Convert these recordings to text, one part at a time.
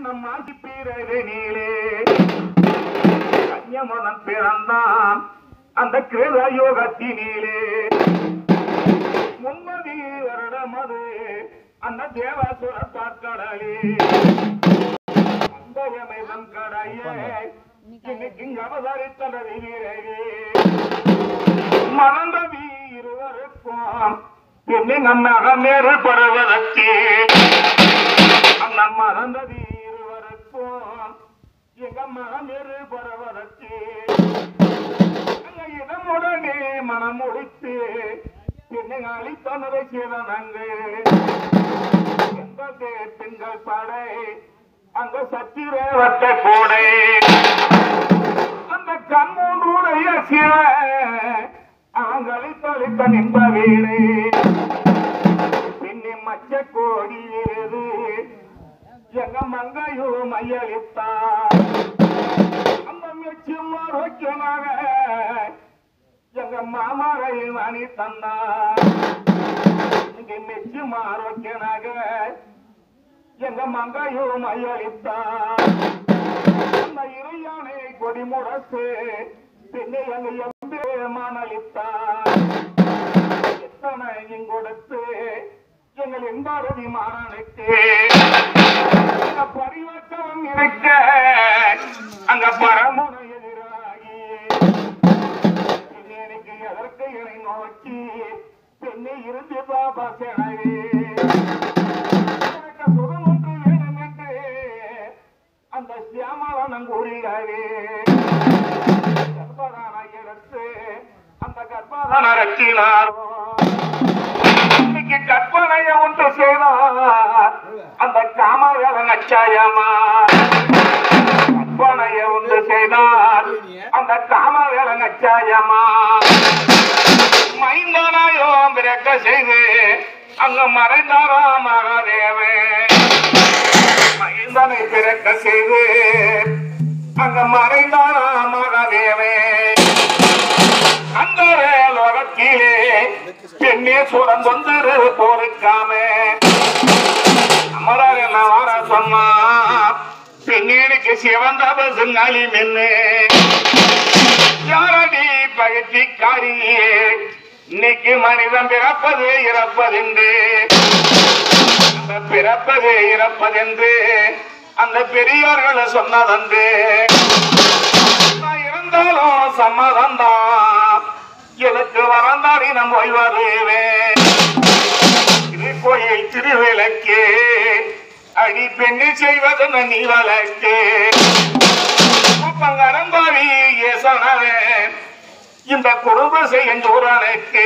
நம் ஆசி பீரனிலே கன்யமனன் பிறந்தான் அந்த கிருத யோகத்தினிலே முன்மதி வருடமது அந்த தேவாசுர பார்க்கடலே அந்தயமெல்லாம் கடையே இன்னைக்கு இங்க அவதரித்தனது வீரரே மறந்தவி இருவருக்கும் என்னை நம்ம அகமேறு பருவதற்கு அந்த மறந்தவி இருவருக்கும் எங்க மகமேறு பருவதற்கு அங்க இதமுடனே மனம் முடித்து என்னை அழித்தனதை சிறனங்கு எந்த பெண்கள் படை அந்த சத்திரவட்ட கோடை அந்த கண்மூன்றுடைய சிவ அவங்களை தொழித்த நின்ற வீடு பின்னி மச்ச கோடி ஏது எங்க மங்கையோ மையளித்தார் அந்த மெச்சும் ஆரோக்கியமாக எங்க மாமரையில் மணி தந்தார் இங்க மெச்சும் ஆரோக்கியனாக எங்க மங்கையோ மையளித்தார் அந்த இறையானை கொடி முரசு பின்னே எங்க எம்பே மணலித்தார் எத்தனை கொடுத்து எங்கள் எம்பாரதி மாறனுக்கு அங்க பரிவர்த்தனம் இருக்க அங்க பரமுனை எதிராகி எனக்கு எதற்கு என்னை நோக்கி பெண்ணை இருந்து பாபா செனவே எனக்கு சுகம் ஒன்று வேணும் என்று அந்த சியாமலனம் கூறுகிறாரே கர்ப்பதான எடுத்து அந்த கர்ப்பதான ரச்சினாரோ இன்னைக்கு கற்பனைய ஒன்று செய்தார் அந்த காமவேல நச்சாயமா கற்பனைய ஒன்று செய்தார் அந்த காமவேல நச்சாயமா மைந்தனாயோ பிறக்க செய்து அங்க மறைந்தாரா மகாதேவே மைந்தனை பிறக்க செய்து அங்க மறைந்தாரா மகாதேவே அந்த லோகத்திலே பெண்ணே சுரந்தொந்தரு போருக்காம அமரர் என்ன வர சொன்னா பெண்ணேனுக்கு சிவந்த பசுங்காலி மென்னு யாரடி பகத்திக்காரியே இன்னைக்கு மனிதன் பிறப்பது இறப்பதென்று அந்த பிறப்பது இறப்பதென்று அந்த பெரியோர்களை சொன்னதன்று நான் இருந்தாலும் சம்மதம் தான் எனக்கு வரந்தாடி நான் போய் வருவேன் இது கோயில் திருவிளக்கு அடி பெண்ணு செய்வது நீ வழக்கு பங்கரம்பாவி ஏசனவன் இந்த குடும்ப செய்யும் தூரனுக்கு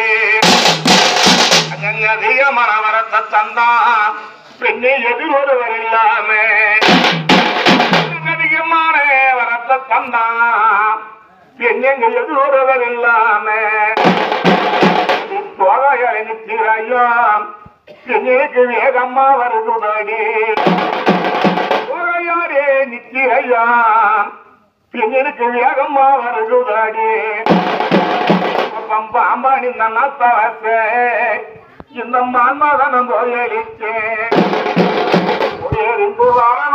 அங்க அதிகமான வரத்தை தந்தான் பெண்ணை எதிர் ஒருவர் இல்லாம அதிகமான வரத்தை தந்தான் பெண்ணெங்க எதிர் ஒருவர் இல்லாம தோகையை நிற்கிறாயோ பெண்ணுக்கு வேகமா வருதுடாடி தோகையாரே நிற்கிறாயா பெண்ணுக்கு வேகமா வருதுடாடி பாம்பாணி நன்னத்தவச இந்த மான்மதனம் போயளிச்சேன் எரிந்து வர